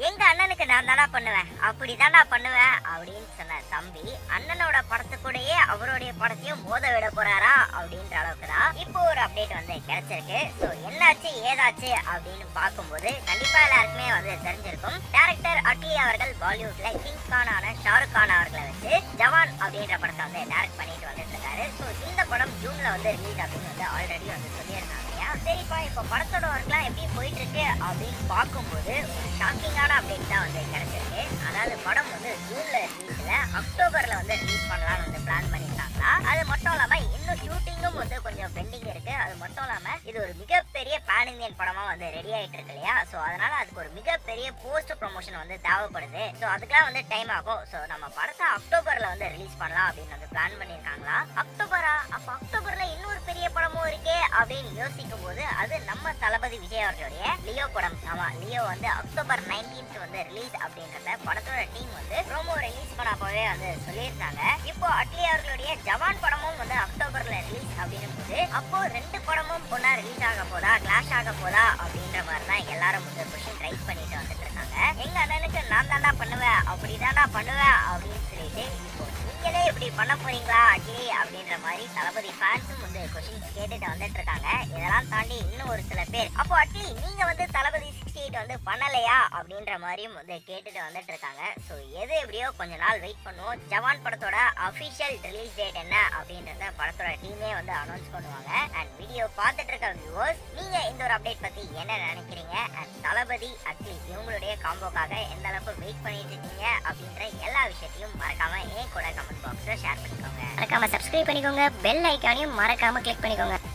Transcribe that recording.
எங்க அண்ணனுக்கு நான் தானா பண்ணுவேன் அப்படிதான்டா பண்ணுவேன் அப்படின்னு சொன்ன தம்பி அண்ணனோட படத்து கூடயே அவருடைய படத்தையும் மோத விட போறாரா அப்படின்ற அளவுக்கு தான் இப்போ ஒரு அப்டேட் வந்து கிடைச்சிருக்கு ஸோ என்னாச்சு ஏதாச்சு அப்படின்னு பார்க்கும்போது கண்டிப்பா எல்லாருக்குமே வந்து தெரிஞ்சிருக்கும் டேரக்டர் அட்லி அவர்கள் பாலிவுட்ல கிங் கானான ஷாருக் கான் அவர்களை வச்சு ஜவான் அப்படின்ற படத்தை வந்து டைரக்ட் பண்ணிட்டு வந்துட்டு இருக்காரு ஸோ இந்த படம் ஜூன்ல வந்து ரிலீஸ் அப்படின்னு வந்து ஆல்ரெடி வந்து சொல்லியிருந்தாங்க இல்லையா சரிப்பா இப்போ படத்தோட ஒர்க்லாம் எப்படி போயிட்டு இருக்கு அப்படின்னு பார்க்கும்போது ஒரு ஷாக்கிங்கான அப்டேட் தான் வந்து கிடைச்சிருக்கு அதாவது படம் வந்து ஜூன்ல ரிலீஸ்ல அக்டோபர்ல வந்து ரிலீஸ் பண்ணலாம்னு வந்து பிளான் பண்ணியிருக்காங்களா அது மட்டும் இல்லாம இன்னும் ஷூட்டிங்கும் வந்து கொஞ்சம் பெண்டிங் இருக்கு அது மட்டும் இல்லாம இது ஒரு மிகப்பெரிய பேன் இந்தியன் படமா வந்து ரெடி ஆயிட்டு இருக்கு இல்லையா ஸோ அதனால அதுக்கு ஒரு மிகப்பெரிய போஸ்ட் ப்ரொமோஷன் வந்து தேவைப்படுது ஸோ அதுக்கெல்லாம் வந்து டைம் ஆகும் ஸோ நம்ம படத்தை அக்டோபர்ல வந்து ரிலீஸ் பண்ணலாம் அப்படின்னு வந்து பிளான் பண்ணியிருக்காங்களா அக்டோபரா அப்ப அக்டோபர்ல இன்னொரு பெரிய படமும் இருக்கே அப்படின்னு யோசிக்கும் போது அது நம்ம தளபதி விஜய் அவர்களுடைய லியோ படம் ஆமா லியோ வந்து அக்டோபர் 19th வந்து ரிலீஸ் அப்படின்றத படத்தோட டீம் வந்து ப்ரோமோ ரிலீஸ் பண்ணப்பவே வந்து சொல்லியிருந்தாங்க இப்போ அட்லி அவர்களுடைய ஜவான் படமும் வந்து அக்டோபர்ல ரிலீஸ் அப்படின்னும் போது அப்போ ரெண்டு படமும் பொண்ணா ரிலீஸ் ஆக போதா கிளாஷ் ஆக போதா அப்படின்ற மாதிரி தான் எல்லாரும் வந்து கொஸ்டின் ரைஸ் பண்ணிட்டு வந்துட்டு இருக்காங்க எங்க அண்ணனுக்கு நான் தாண்டா பண்ணுவேன் அப்படிதான்டா பண்ணுவேன் அப்படின்னு சொல்லிட்டு இப்போ நீங்களே இப்படி பண்ண போறீங்களா அஜய் அப்படின்ற மாதிரி தளபதி ஃபேன்ஸும் வந்து கொஸ்டின்ஸ் கேட்டுட்டு வந்துட்டு இருக்காங்க இதெல்லாம் தாண்டி இன்னும் ஒரு சில பேர் அப்போ அட்லி நீங்க வந்து தளபதி சிக்ஸ்டி எயிட் வந்து பண்ணலையா அப்படின்ற மாதிரியும் வந்து கேட்டுட்டு வந்துட்டு இருக்காங்க ஸோ எது எப்படியோ கொஞ்ச நாள் வெயிட் பண்ணுவோம் ஜவான் படத்தோட அஃபிஷியல் ரிலீஸ் டேட் என்ன அப்படின்றத படத்தோட டீமே வந்து அனௌன்ஸ் பண்ணுவாங்க அண்ட் வீடியோ பார்த்துட்டு இருக்க வியூவர்ஸ் நீங்க இந்த ஒரு அப்டேட் பத்தி என்ன நினைக்கிறீங்க அண்ட் தளபதி அட்லி இவங்களுடைய காம்போக்காக எந்த அளவுக்கு வெயிட் பண்ணிட்டு இருக்கீங்க அப்படின்ற எல்லா விஷயத்தையும் மறக்காம ஏன் கூட கமெண்ட் பாக்ஸ்ல ஷேர் பண்ணிக்கோங்க மறக்காம சப்ஸ்கிரைப் பண்ணிக்கோங்க பெல் ஐக்கானையும் மறக்காம கிளிக் பண்ணிக்கோங்க